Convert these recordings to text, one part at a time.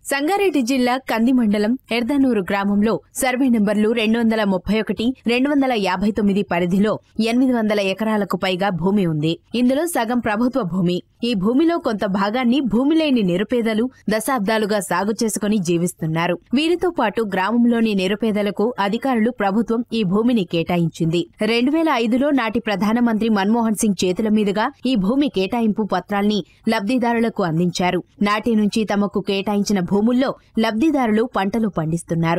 సంగారెడ్డి జిల్లా కంది మండలం ఎర్దనూరు గ్రామంలో సర్వే నెంబర్లు రెండు వందల ముప్పై ఒకటి రెండు వందల యాభై తొమ్మిది పరిధిలో ఎనిమిది వందల ఎకరాలకు పైగా భూమి ఉంది ఇందులో సగం ప్రభుత్వ భూమి ఈ భూమిలో కొంత భాగాన్ని భూమి లేని నిరుపేదలు దశాబ్దాలుగా సాగు చేసుకుని జీవిస్తున్నారు వీరితో పాటు గ్రామంలోని నిరుపేదలకు అధికారులు ప్రభుత్వం ఈ భూమిని కేటాయించింది రెండు వేల ఐదులో నాటి ప్రధానమంత్రి మన్మోహన్ సింగ్ చేతుల మీదుగా ఈ భూమి కేటాయింపు పత్రాల్ని లబ్ధిదారులకు అందించారు నాటి నుంచి తమకు కేటాయించిన భూముల్లో లబ్ధిదారులు పంటలు పండిస్తున్నారు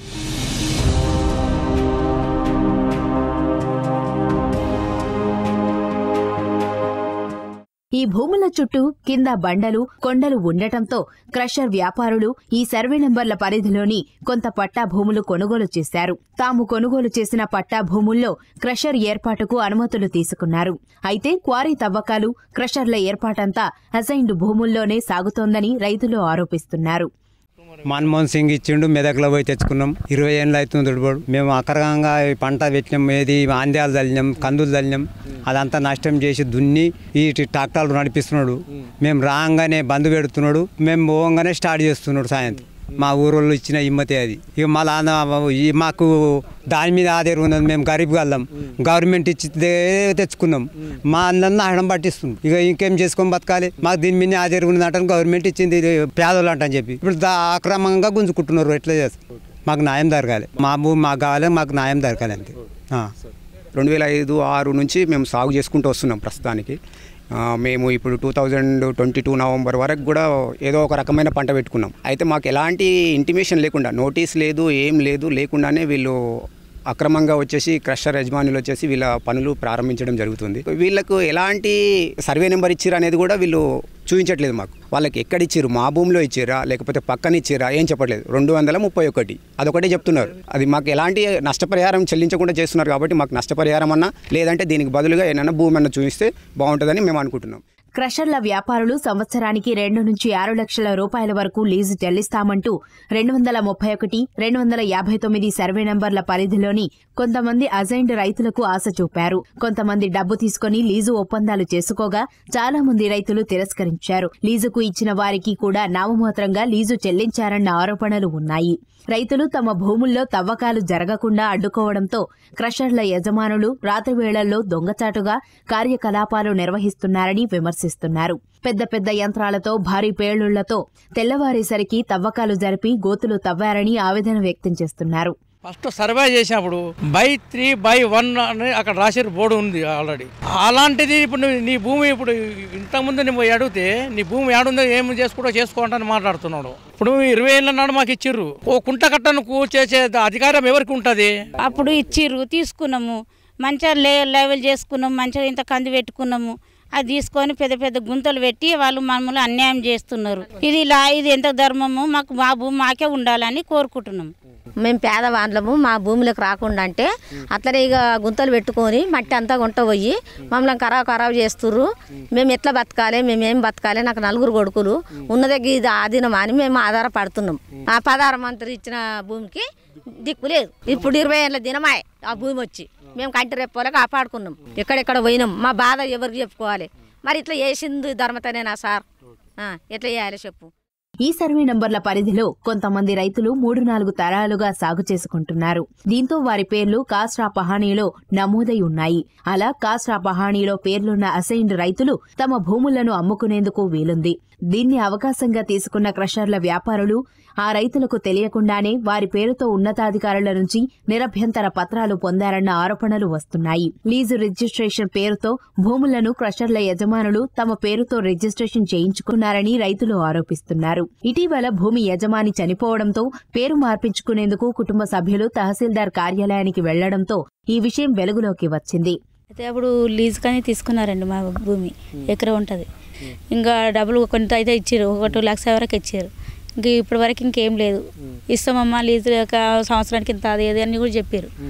ఈ భూముల చుట్టూ కింద బండలు కొండలు ఉండటంతో క్రషర్ వ్యాపారులు ఈ సర్వే నెంబర్ల పరిధిలోని కొంత పట్టా భూములు కొనుగోలు చేశారు తాము కొనుగోలు చేసిన పట్టా భూముల్లో క్రషర్ ఏర్పాటుకు అనుమతులు తీసుకున్నారు అయితే క్వారీ తవ్వకాలు క్రషర్ల ఏర్పాటంతా అసైన్డ్ భూముల్లోనే సాగుతోందని రైతులు ఆరోపిస్తున్నారు మన్మోహన్ సింగ్ ఇచ్చిండు మెదక్లో పోయి తెచ్చుకున్నాం ఇరవై ఏళ్ళు అవుతుంది దుడిపోడు మేము అకరంగా ఈ పంట పెట్టినాం ఏది ఆంద్యాలు చల్లినాం కందులు చల్లినాం అదంతా నష్టం చేసి దున్ని ఈ ట్రాక్టర్లు నడిపిస్తున్నాడు మేము రాగానే బంద్ పెడుతున్నాడు మేము పోగానే స్టార్ట్ చేస్తున్నాడు సాయంత్రం మా ఊరోళ్ళు ఇచ్చిన హిమ్మతే అది ఇక మళ్ళా ఈ మాకు దాని మీద ఆధారం ఉన్నది మేము గరీబ్ గల్లం గవర్నమెంట్ ఇచ్చితే తెచ్చుకున్నాం మా అందరిని అహడం పట్టిస్తుంది ఇక ఇంకేం చేసుకొని బతకాలి మాకు దీని మీద ఆధారం ఉన్నది అంటే గవర్నమెంట్ ఇచ్చింది ఇది పేదోళ్ళు అంటని చెప్పి ఇప్పుడు దా అక్రమంగా గుంజుకుంటున్నారు ఎట్లా చేస్తారు మాకు న్యాయం జరగాలి మా భూమి మాకు కావాలి మాకు న్యాయం జరగాలి అంతే ఆ. రెండు వేల ఐదు ఆరు నుంచి మేము సాగు చేసుకుంటూ వస్తున్నాం ప్రస్తుతానికి ఆ, మేము ఇప్పుడు two thousand twenty two November వరకు కూడా ఏదో ఒక రకమైన పంట పెట్టుకున్నాం అయితే మాకు ఎలాంటి ఇంటిమేషన్ లేకుండా నోటీస్ లేదు ఏం లేదు లేకుండానే వీళ్ళు అక్రమంగా వచ్చేసి క్రషర్ యజమానులు వచ్చేసి వీళ్ళ పనులు ప్రారంభించడం జరుగుతుంది వీళ్ళకు ఎలాంటి సర్వే నెంబర్ ఇచ్చిర్రు అనేది కూడా వీళ్ళు చూపించట్లేదు మాకు వాళ్ళకి ఎక్కడ ఇచ్చిర్రు మా భూమిలో ఇచ్చిర్రా లేకపోతే పక్కన ఇచ్చిర్రా ఏం చెప్పట్లేదు రెండు వందల ముప్పై ఒకటి అదొకటే చెప్తున్నారు అది మాకు ఎలాంటి నష్టపరిహారం చెల్లించకుండా చేస్తున్నారు కాబట్టి మాకు నష్టపరిహారం అన్నా లేదంటే దీనికి బదులుగా ఏమైనా భూమి అన్న చూపిస్తే బాగుంటుందని మేము అనుకుంటున్నాం క్రషర్ల వ్యాపారులు సంవత్సరానికి రెండు నుంచి ఆరు లక్షల రూపాయల వరకు లీజు చెల్లిస్తామంటూ రెండు వందల ముప్పై ఒకటి రెండు వందల యాభై తొమ్మిది సర్వే నంబర్ల పరిధిలోని కొంతమంది అజైన్డ్ రైతులకు ఆశ చూపారు కొంతమంది డబ్బు తీసుకుని లీజు ఒప్పందాలు చేసుకోగా చాలా మంది రైతులు తిరస్కరించారు లీజుకు ఇచ్చిన వారికి కూడా నామమాత్రంగా లీజు చెల్లించారన్న ఆరోపణలు ఉన్నాయి రైతులు తమ భూముల్లో తవ్వకాలు జరగకుండా అడ్డుకోవడంతో క్రషర్ల యజమానులు రాత్రి వేళల్లో దొంగచాటుగా కార్యకలాపాలు నిర్వహిస్తున్నారని విమర్శిస్తున్నారు పెద్ద పెద్ద యంత్రాలతో భారీ పేలుళ్లతో తెల్లవారేసరికి తవ్వకాలు జరిపి గోతులు తవ్వారని ఆవేదన వ్యక్తం చేస్తున్నారు ఫస్ట్ సర్వే చేసినప్పుడు బై త్రీ బై వన్ అని అక్కడ రాసిన బోర్డు ఉంది ఆల్రెడీ అలాంటిది ఇప్పుడు నువ్వు నీ భూమి ఇప్పుడు ఇంతకుముందు నువ్వు అడిగితే నీ భూమి ఏడుందో ఏం చేసుకుంటో చేసుకోండి మాట్లాడుతున్నాడు ఇప్పుడు ఇరవై ఏళ్ళ నాడు మాకు ఇచ్చిర్రు ఓ కుంట కట్టను చేసే అధికారం ఎవరికి ఉంటుంది అప్పుడు ఇచ్చిర్రు తీసుకున్నాము మంచిగా లే లెవెల్ చేసుకున్నాము మంచిగా ఇంత కంది పెట్టుకున్నాము అది తీసుకొని పెద్ద పెద్ద గుంతలు పెట్టి వాళ్ళు మమ్మల్ని అన్యాయం చేస్తున్నారు ఇది ఇలా ఇది ఎంత ధర్మము మాకు మా భూమి మాకే ఉండాలని కోరుకుంటున్నాము మేము పేదవాళ్ళము మా భూమిలోకి రాకుండా అంటే అట్లనే ఇక గుంతలు పెట్టుకొని మట్టి అంతా గుంట పోయి మమ్మల్ని ఖరాబ్ ఖరాబ్ చేస్తుర్రు మేము ఎట్లా బతకాలి మేము ఏం బతకాలి నాకు నలుగురు కొడుకులు ఉన్నదే ఇది ఆధీనం అని మేము ఆధారపడుతున్నాం ఆ పదహారు మంత్రి ఇచ్చిన భూమికి దిక్కు లేదు ఇప్పుడు ఇరవై ఏళ్ళ దినమాయే ఆ భూమి వచ్చి మేము కంటి రెప్పోలే కాపాడుకున్నాం ఎక్కడెక్కడ పోయినాం మా బాధ ఎవరికి చెప్పుకోవాలి మరి ఇట్లా చేసింది ధర్మతనేనా సార్ ఆ, ఎట్లా చేయాలి చెప్పు ఈ సర్వే నంబర్ల పరిధిలో కొంతమంది రైతులు మూడు నాలుగు తరాలుగా సాగు చేసుకుంటున్నారు దీంతో వారి పేర్లు కాస్ట్రా పహానీలో నమోదై ఉన్నాయి అలా కాస్ట్రా పహానీలో పేర్లున్న అసైన్డ్ రైతులు తమ భూములను అమ్ముకునేందుకు వీలుంది దీన్ని అవకాశంగా తీసుకున్న క్రషర్ల వ్యాపారులు ఆ రైతులకు తెలియకుండానే వారి పేరుతో ఉన్నతాధికారుల నుంచి నిరభ్యంతర పత్రాలు పొందారన్న ఆరోపణలు వస్తున్నాయి లీజు రిజిస్ట్రేషన్ పేరుతో భూములను క్రషర్ల యజమానులు తమ పేరుతో రిజిస్ట్రేషన్ చేయించుకున్నారని రైతులు ఆరోపిస్తున్నారు ఇటీవల భూమి యజమాని చనిపోవడంతో పేరు మార్పించుకునేందుకు కుటుంబ సభ్యులు తహసీల్దార్ కార్యాలయానికి వెళ్లడంతో ఈ విషయం వెలుగులోకి వచ్చింది అయితే అప్పుడు లీజ్ కానీ తీసుకున్నారండి మా భూమి ఎకరం ఉంటుంది ఇంకా డబ్బులు కొంత అయితే ఇచ్చారు ఒక టూ ల్యాక్స్ వరకు ఇచ్చారు ఇంకా ఇప్పటి వరకు ఇంకేం లేదు ఇస్తామమ్మా లీజు ఒక సంవత్సరానికి ఇంత అది ఇది అని కూడా చెప్పారు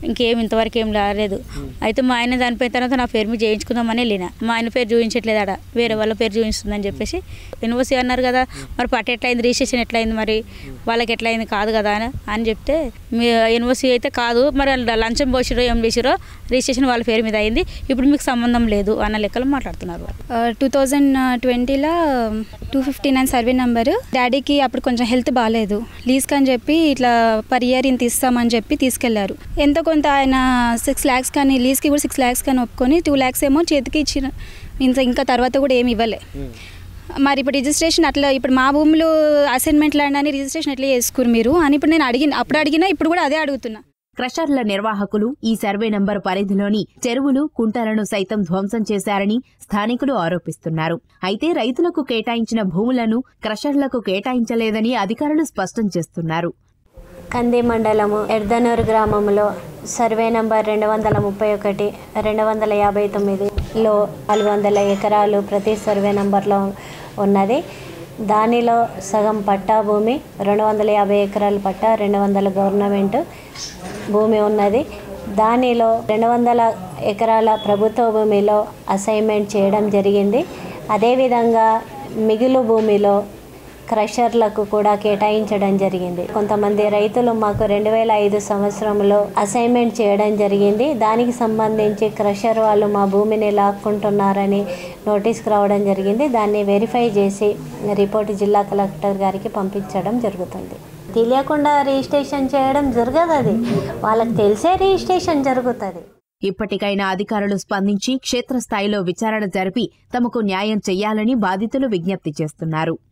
ఇంకేం ఇంతవరకు ఏం రాలేదు అయితే మా ఆయన చనిపోయిన తర్వాత నా పేరు మీద చేయించుకుందామని వెళ్ళిన మా ఆయన పేరు చూపించట్లేదు ఆడ వేరే వాళ్ళ పేరు చూపిస్తుందని చెప్పేసి యూనివర్సిటీ అన్నారు కదా మరి పట్ట ఎట్లయింది రిజిస్ట్రేషన్ ఎట్లయింది మరి వాళ్ళకి ఎట్లయింది కాదు కదా అని అని చెప్తే మీ యూనివర్సిటీ అయితే కాదు మరి వాళ్ళు లంచం పోసిరో ఏం చేసిరో రిజిస్ట్రేషన్ వాళ్ళ పేరు మీద అయింది ఇప్పుడు మీకు సంబంధం లేదు అన్న లెక్కలు మాట్లాడుతున్నారు టూ థౌజండ్ ట్వంటీలో two fifty nine survey number డాడీకి అప్పుడు కొంచెం హెల్త్ బాగాలేదు లీజ్కి అని చెప్పి ఇట్లా పర్ ఇయర్ ఇంత ఇస్తామని చెప్పి తీసుకెళ్లారు ఎంతో కొంత ఆయన సిక్స్ ల్యాక్స్ కానీ లీజ్కి కూడా సిక్స్ ల్యాక్స్ కానీ ఒప్పుకొని టూ ల్యాక్స్ ఏమో చేతికి ఇచ్చిన ఇంత ఇంకా తర్వాత కూడా ఏమి ఇవ్వలే మరి ఇప్పుడు రిజిస్ట్రేషన్ అట్లా ఇప్పుడు మా భూమిలో అసైన్మెంట్ ల్యాండ్ అని రిజిస్ట్రేషన్ ఎట్లా చేసుకురు మీరు అని ఇప్పుడు నేను అడిగిన అప్పుడు అడిగినా ఇప్పుడు కూడా అదే అడుగుతున్నా క్రషర్ల నిర్వాహకులు ఈ సర్వే నంబర్ పరిధిలోని చెరువులు కుంటలను సైతం ధ్వంసం చేశారని స్థానికులు ఆరోపిస్తున్నారు అయితే రైతులకు కేటాయించిన భూములను క్రషర్లకు కేటాయించలేదని అధికారులు స్పష్టం చేస్తున్నారు కంది మండలము ఎర్దనూరు గ్రామంలో సర్వే నంబర్ రెండు వందల ముప్పై ఒకటి రెండు వందల యాభై తొమ్మిదిలో నాలుగు వందల ఎకరాలు ప్రతి సర్వే నంబర్లో ఉన్నది దానిలో సగం పట్టా భూమి రెండు వందల యాభై ఎకరాల పట్టా రెండు వందల గవర్నమెంట్ భూమి ఉన్నది దానిలో రెండు వందల ఎకరాల ప్రభుత్వ భూమిలో అసైన్మెంట్ చేయడం జరిగింది అదేవిధంగా మిగులు భూమిలో క్రషర్లకు కూడా కేటాయించడం జరిగింది కొంతమంది రైతులు మాకు రెండు వేల ఐదు సంవత్సరంలో అసైన్మెంట్ చేయడం జరిగింది దానికి సంబంధించి క్రషర్ వాళ్ళు మా భూమిని లాక్కుంటున్నారని నోటీస్కి రావడం జరిగింది దాన్ని వెరిఫై చేసి రిపోర్ట్ జిల్లా కలెక్టర్ గారికి పంపించడం జరుగుతుంది తెలియకుండా రిజిస్ట్రేషన్ చేయడం జరగదు అది వాళ్ళకి తెలిసే రిజిస్ట్రేషన్ జరుగుతుంది ఇప్పటికైనా అధికారులు స్పందించి క్షేత్రస్థాయిలో విచారణ జరిపి తమకు న్యాయం చెయ్యాలని బాధితులు విజ్ఞప్తి చేస్తున్నారు